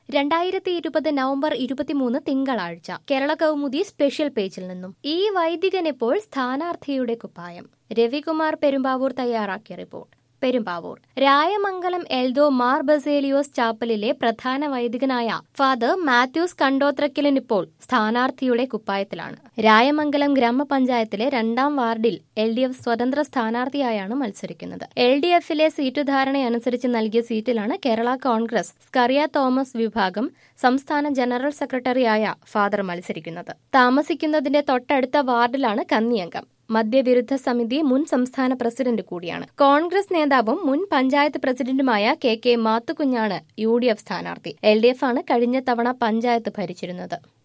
രണ്ടായിരത്തി ഇരുപത് നവംബർ ഇരുപത്തിമൂന്ന് തിങ്കളാഴ്ച കേരള കൗമുദി സ്പെഷ്യൽ പേജിൽ നിന്നും ഈ വൈദികനെപ്പോൾ സ്ഥാനാർത്ഥിയുടെ കുപ്പായം രവികുമാർ പെരുമ്പാവൂർ തയ്യാറാക്കിയ റിപ്പോർട്ട് പെരുമ്പാവൂർ രായമംഗലം എൽദോ മാർ ബസേലിയോസ് ചാപ്പലിലെ പ്രധാന വൈദികനായ ഫാദർ മാത്യൂസ് കണ്ടോത്രക്കലിനിപ്പോൾ സ്ഥാനാർത്ഥിയുടെ കുപ്പായത്തിലാണ് രായമംഗലം ഗ്രാമപഞ്ചായത്തിലെ രണ്ടാം വാർഡിൽ എൽ ഡി എഫ് സ്വതന്ത്ര സ്ഥാനാർത്ഥിയായാണ് മത്സരിക്കുന്നത് എൽ ഡി എഫിലെ സീറ്റ് ധാരണയനുസരിച്ച് നൽകിയ സീറ്റിലാണ് കേരള കോൺഗ്രസ് സ്കറിയ തോമസ് വിഭാഗം സംസ്ഥാന ജനറൽ സെക്രട്ടറിയായ ഫാദർ മത്സരിക്കുന്നത് താമസിക്കുന്നതിന്റെ തൊട്ടടുത്ത വാർഡിലാണ് കന്നിയംഗം മദ്യവിരുദ്ധ സമിതി മുൻ സംസ്ഥാന പ്രസിഡന്റ് കൂടിയാണ് കോൺഗ്രസ് നേതാവും മുൻ പഞ്ചായത്ത് പ്രസിഡന്റുമായ കെ കെ മാത്തുക്കുഞ്ഞാണ് യു ഡി എഫ് സ്ഥാനാർത്ഥി എൽ ഡി എഫ് ആണ് കഴിഞ്ഞ തവണ പഞ്ചായത്ത് ഭരിച്ചിരുന്നത്